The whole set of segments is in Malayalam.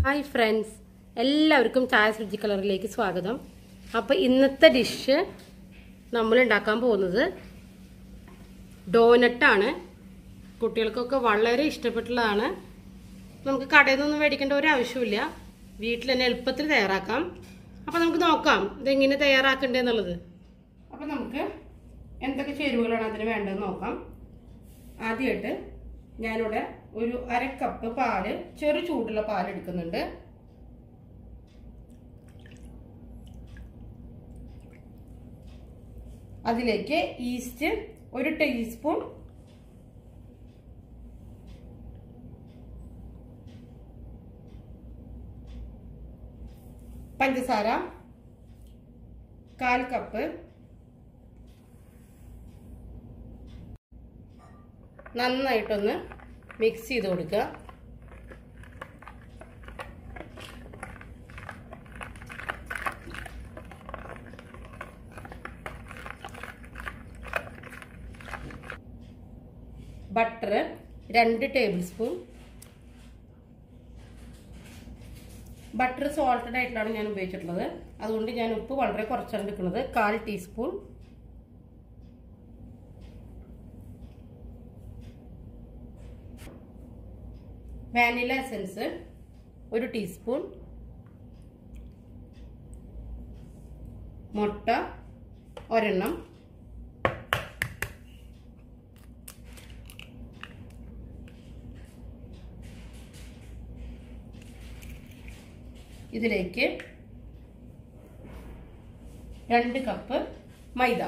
ഹായ് ഫ്രണ്ട്സ് എല്ലാവർക്കും ചായ രുചി കളറിലേക്ക് സ്വാഗതം അപ്പോൾ ഇന്നത്തെ ഡിഷ് നമ്മൾ ഉണ്ടാക്കാൻ പോകുന്നത് ഡോനട്ടാണ് കുട്ടികൾക്കൊക്കെ വളരെ ഇഷ്ടപ്പെട്ടുള്ളതാണ് നമുക്ക് കടയിൽ നിന്നൊന്നും മേടിക്കേണ്ട ഒരു ആവശ്യമില്ല വീട്ടിൽ തന്നെ എളുപ്പത്തിൽ തയ്യാറാക്കാം അപ്പോൾ നമുക്ക് നോക്കാം ഇതെങ്ങനെ തയ്യാറാക്കണ്ടേന്നുള്ളത് അപ്പോൾ നമുക്ക് എന്തൊക്കെ ചേരുവകളാണ് അതിന് വേണ്ടതെന്ന് നോക്കാം ആദ്യമായിട്ട് ഞാനിവിടെ ഒരു അര കപ്പ് പാല് ചെറു ചൂടുള്ള പാൽ എടുക്കുന്നുണ്ട് അതിലേക്ക് ഈസ്റ്റ് ഒരു ടീസ്പൂൺ പഞ്ചസാര കാൽ കപ്പ് നന്നായിട്ടൊന്ന് മിക്സ് ചെയ്ത് കൊടുക്കുക ബട്ടർ രണ്ട് ടേബിൾ സ്പൂൺ ബട്ടർ സോൾട്ടഡ് ആയിട്ടാണ് ഞാൻ ഉപയോഗിച്ചിട്ടുള്ളത് അതുകൊണ്ട് ഞാൻ ഉപ്പ് വളരെ കുറച്ചാണ് എടുക്കുന്നത് കാൽ ടീസ്പൂൺ വാനില എസൻസ് ഒരു ടീസ്പൂൺ മുട്ട ഒരെണ്ണം ഇതിലേക്ക് രണ്ട് കപ്പ് മൈദ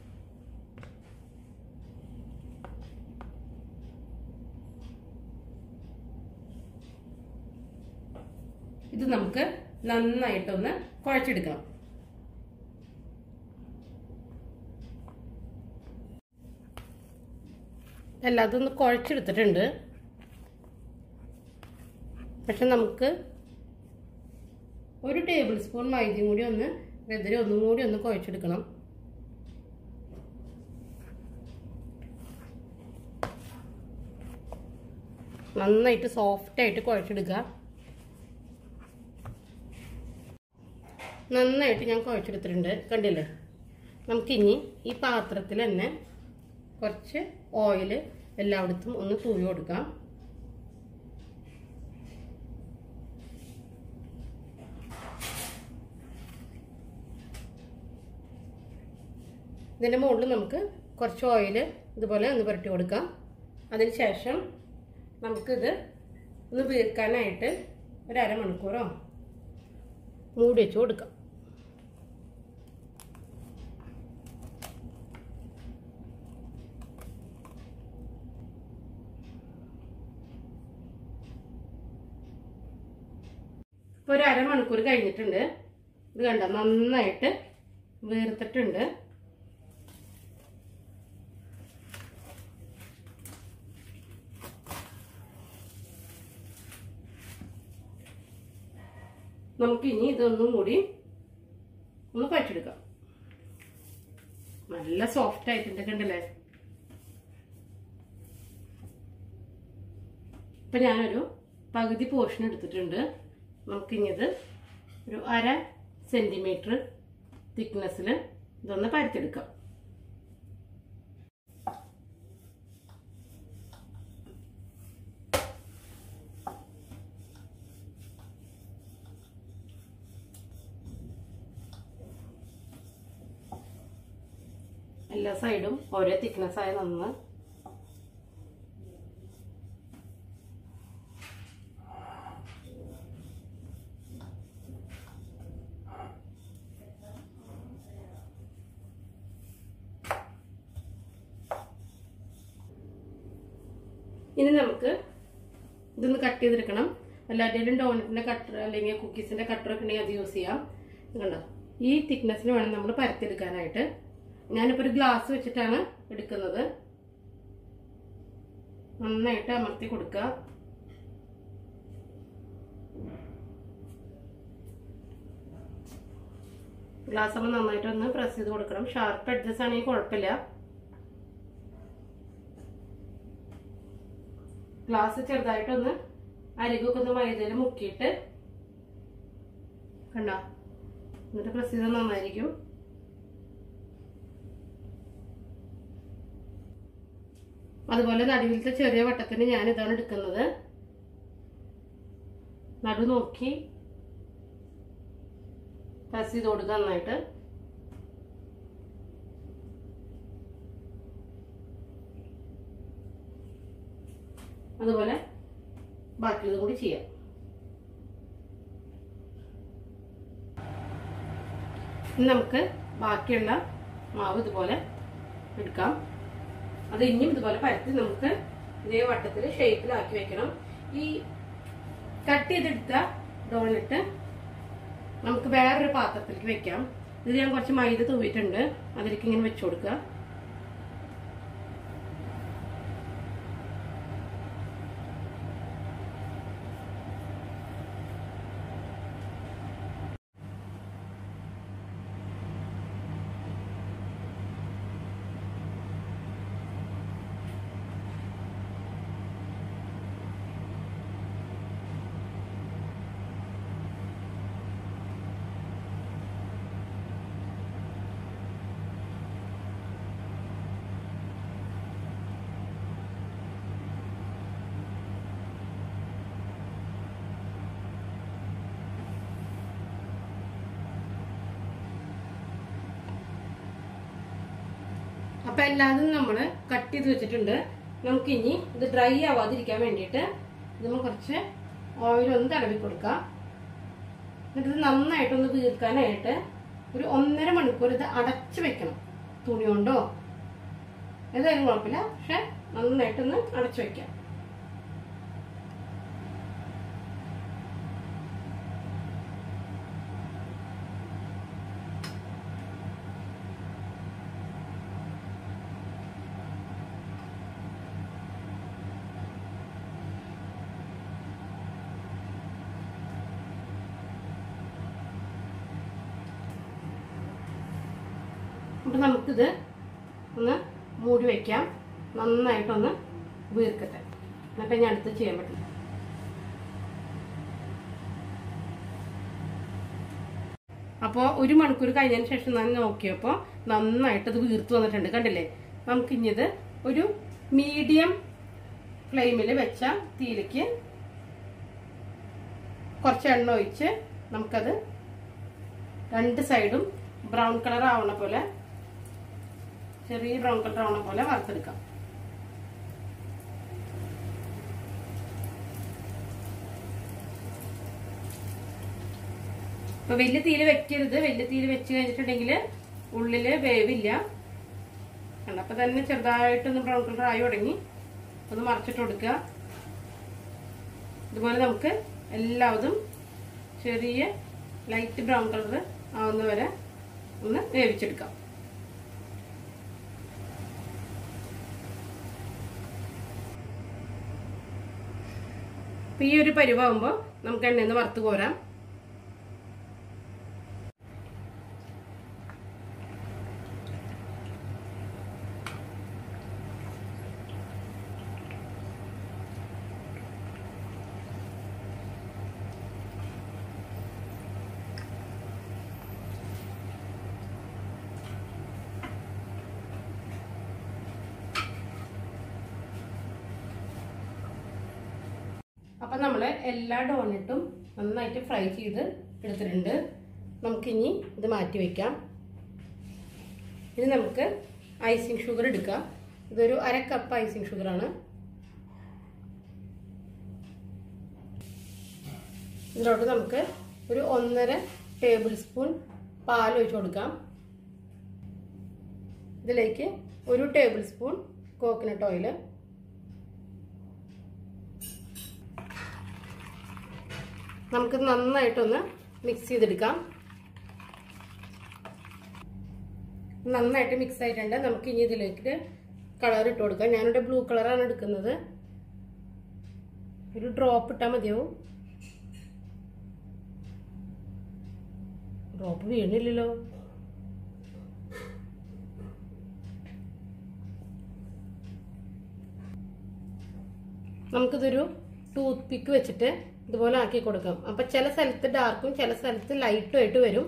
ഇത് നമുക്ക് നന്നായിട്ടൊന്ന് കുഴച്ചെടുക്കണം എല്ലാതും ഒന്ന് കുഴച്ചെടുത്തിട്ടുണ്ട് പക്ഷെ നമുക്ക് ഒരു ടേബിൾ സ്പൂൺ മൈദയും കൂടി ഒന്ന് വെതിരെ ഒന്നും കൂടി ഒന്ന് കുഴച്ചെടുക്കണം നന്നായിട്ട് സോഫ്റ്റ് ആയിട്ട് കുഴച്ചെടുക്കുക നന്നായിട്ട് ഞാൻ കുഴച്ചെടുത്തിട്ടുണ്ട് കണ്ടില്ലേ നമുക്കിനി ഈ പാത്രത്തിൽ തന്നെ കുറച്ച് ഓയിൽ എല്ലായിടത്തും ഒന്ന് തൂവി കൊടുക്കാം ഇതിൻ്റെ മുകളിൽ നമുക്ക് കുറച്ച് ഓയിൽ ഇതുപോലെ ഒന്ന് പുരട്ടി കൊടുക്കാം അതിന് ശേഷം നമുക്കിത് ഒന്ന് വീർക്കാനായിട്ട് ഒരു അരമണിക്കൂറോ മൂടി വെച്ച് കൊടുക്കാം ഇപ്പോൾ ഒരു അരമണിക്കൂർ കഴിഞ്ഞിട്ടുണ്ട് ഇത് കണ്ട നന്നായിട്ട് വീർത്തിട്ടുണ്ട് നമുക്കിനി ഇതൊന്നും കൂടി ഒന്ന് കുഴച്ചെടുക്കാം നല്ല സോഫ്റ്റ് ആയിട്ടുണ്ട് കണ്ടല്ലേ ഇപ്പം ഞാനൊരു പകുതി പോർഷൻ എടുത്തിട്ടുണ്ട് നമുക്കിനി ഇത് ഒരു അര സെൻറ്റിമീറ്റർ തിക്നെസ്സിൽ ഇതൊന്ന് പരത്തെടുക്കാം എല്ലാ സൈഡും ഒരേ തിക്നെസ് ആയ നന്ന് ഇനി നമുക്ക് ഇതൊന്ന് കട്ട് ചെയ്തെടുക്കണം എല്ലാവരുടെയും ഡോണറ്റിന്റെ കട്ടർ അല്ലെങ്കിൽ കുക്കീസിന്റെ കട്ടർ ഒക്കെ ഉണ്ടെങ്കിൽ അത് യൂസ് ചെയ്യാം കണ്ടോ ഈ തിക്നെസ്സിന് വേണം നമ്മൾ പരത്തിയെടുക്കാനായിട്ട് ഞാനിപ്പോൾ ഒരു ഗ്ലാസ് വെച്ചിട്ടാണ് എടുക്കുന്നത് നന്നായിട്ട് അമർത്തി കൊടുക്കുക ഗ്ലാസ് നമ്മൾ നന്നായിട്ട് ഒന്ന് പ്രസ് ചെയ്ത് കൊടുക്കണം ഷാർപ്പ് എഡ്ജസ് ആണെങ്കിൽ കുഴപ്പമില്ല ഗ്ലാസ് ചെറുതായിട്ടൊന്ന് അരികൊക്കെ ഒന്ന് മൈദയിൽ മുക്കിയിട്ട് കണ്ട എന്നിട്ട് പ്രസ് ചെയ്താൽ നന്നായിരിക്കും അതുപോലെ നടുവിലത്തെ ചെറിയ വട്ടത്തിന് ഞാൻ ഇതാണ് എടുക്കുന്നത് നടു നോക്കി പ്രസ് ചെയ്ത് കൊടുക്കുക നന്നായിട്ട് അതുപോലെ ബാക്കിയുള്ളത് കൂടി ചെയ്യാം ഇനി നമുക്ക് ബാക്കിയുള്ള മാവ് ഇതുപോലെ എടുക്കാം അത് ഇനിയും ഇതുപോലെ പരത്തി നമുക്ക് ഇതേ വട്ടത്തിൽ ഷേപ്പിലാക്കി വെക്കണം ഈ കട്ട് ചെയ്തെടുത്ത ഡോണിട്ട് നമുക്ക് വേറൊരു പാത്രത്തിലേക്ക് വെക്കാം ഇത് ഞാൻ കുറച്ച് മൈദ തൂവിയിട്ടുണ്ട് അതിലേക്ക് ഇങ്ങനെ വെച്ചു കൊടുക്കുക അപ്പൊ എല്ലാതും നമ്മൾ കട്ട് ചെയ്ത് വെച്ചിട്ടുണ്ട് നമുക്ക് ഇനി ഇത് ഡ്രൈ ആവാതിരിക്കാൻ വേണ്ടിയിട്ട് ഇതിന് കുറച്ച് ഓയിൽ ഒന്ന് തടവി കൊടുക്കാം എന്നിട്ട് ഇത് നന്നായിട്ടൊന്ന് വീർക്കാനായിട്ട് ഒരു ഒന്നര മണിക്കൂർ ഇത് അടച്ചു വെക്കണം തുണി കൊണ്ടോ ഏതായാലും കുഴപ്പമില്ല പക്ഷെ നന്നായിട്ടൊന്ന് അടച്ചു വെക്കാം അപ്പം നമുക്കിത് ഒന്ന് മൂടി വയ്ക്കാം നന്നായിട്ടൊന്ന് വീർക്കട്ടെ എന്നിട്ട് ഞാൻ അടുത്ത് ചെയ്യാൻ പറ്റില്ല അപ്പോൾ ഒരു മണിക്കൂർ കഴിഞ്ഞതിന് ശേഷം ഞാൻ നോക്കിയപ്പോൾ നന്നായിട്ട് ഇത് വീർത്ത് വന്നിട്ടുണ്ട് കണ്ടില്ലേ നമുക്കിഞ്ഞത് ഒരു മീഡിയം ഫ്ലെയിമിൽ വെച്ച തീയിലേക്ക് കുറച്ച് എണ്ണ ഒഴിച്ച് നമുക്കത് രണ്ട് സൈഡും ബ്രൗൺ കളർ ആവണ പോലെ ചെറിയ ബ്രൗൺ കളർ ആവണ പോലെ വറുത്തെടുക്കാം ഇപ്പൊ വലിയ തീര് വെക്കരുത് വലിയ തീര് വെച്ച് കഴിഞ്ഞിട്ടുണ്ടെങ്കിൽ ഉള്ളില് വേവില്ല കണ്ടപ്പോ തന്നെ ചെറുതായിട്ടൊന്ന് ബ്രൗൺ കളർ ആയി തുടങ്ങി ഒന്ന് മറച്ചിട്ട് കൊടുക്കുക ഇതുപോലെ നമുക്ക് എല്ലാവതും ചെറിയ ലൈറ്റ് ബ്രൗൺ കളർ ആവുന്ന വരെ ഒന്ന് വേവിച്ചെടുക്കാം അപ്പൊ ഈ ഒരു പരിവാകുമ്പോൾ നമുക്ക് എണ്ണയിൽ നിന്ന് വറുത്ത് കോരാം അപ്പൊ നമ്മള് എല്ലാ ഡോണറ്റും നന്നായിട്ട് ഫ്രൈ ചെയ്ത് എടുത്തിട്ടുണ്ട് നമുക്കിനി ഇത് മാറ്റി വെക്കാം ഇനി നമുക്ക് ഐസിങ് ഷുഗർ എടുക്കാം ഇതൊരു അര കപ്പ് ഐസിങ് ഷുഗറാണ് ഇതിലോട്ട് നമുക്ക് ഒരു ഒന്നര ടേബിൾ സ്പൂൺ പാൽ ഒഴിച്ചു കൊടുക്കാം ഇതിലേക്ക് ഒരു ടേബിൾ സ്പൂൺ കോക്കനട്ട് ഓയിൽ നമുക്ക് നന്നായിട്ടൊന്ന് മിക്സ് ചെയ്തെടുക്കാം നന്നായിട്ട് മിക്സ് ആയിട്ടുണ്ട് നമുക്ക് ഇനി ഇതിലേക്ക് കളർ ഇട്ട് കൊടുക്കാം ഞാനിവിടെ ബ്ലൂ കളറാണ് എടുക്കുന്നത് ഒരു ഡ്രോപ്പ് ഇട്ടാൽ മതിയാവും ഡ്രോപ്പ് വീണില്ലല്ലോ നമുക്കിതൊരു ടൂത്ത് പിക്ക് വെച്ചിട്ട് ഇതുപോലെ ആക്കി കൊടുക്കാം അപ്പൊ ചില സ്ഥലത്ത് ഡാർക്കും ചില സ്ഥലത്ത് ലൈറ്റും ആയിട്ട് വരും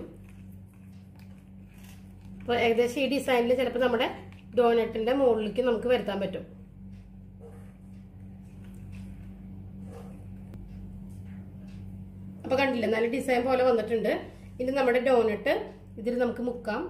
അപ്പൊ ഏകദേശം ഈ ഡിസൈനിൽ ചിലപ്പോൾ നമ്മുടെ ഡോനറ്റിന്റെ മുകളിലേക്ക് നമുക്ക് വരുത്താൻ പറ്റും അപ്പൊ കണ്ടില്ലേ നല്ല ഡിസൈൻ പോലെ വന്നിട്ടുണ്ട് ഇനി നമ്മുടെ ഡോനറ്റ് ഇതിൽ നമുക്ക് മുക്കാം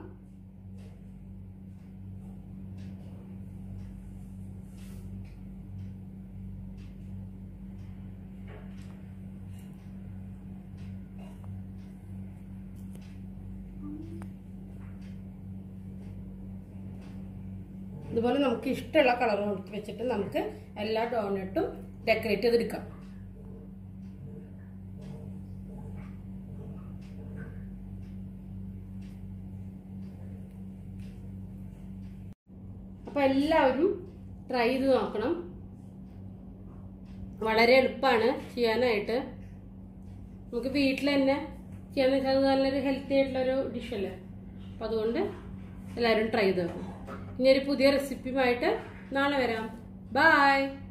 ഇതുപോലെ നമുക്ക് ഇഷ്ടമുള്ള കളർ വെച്ചിട്ട് നമുക്ക് എല്ലാ ഡോണറ്റും ഡെക്കറേറ്റ് ചെയ്തെടുക്കാം അപ്പൊ എല്ലാവരും ട്രൈ ചെയ്ത് നോക്കണം വളരെ എളുപ്പമാണ് ചെയ്യാനായിട്ട് നമുക്ക് വീട്ടിൽ തന്നെ ചെയ്യാന്ന് വെച്ചാൽ അത് നല്ലൊരു ഹെൽത്തി ആയിട്ടുള്ളൊരു ഡിഷല്ലേ അപ്പം അതുകൊണ്ട് എല്ലാവരും ട്രൈ ചെയ്ത് നോക്കും ഇനി ഒരു പുതിയ റെസിപ്പിയുമായിട്ട് നാളെ വരാം ബായ്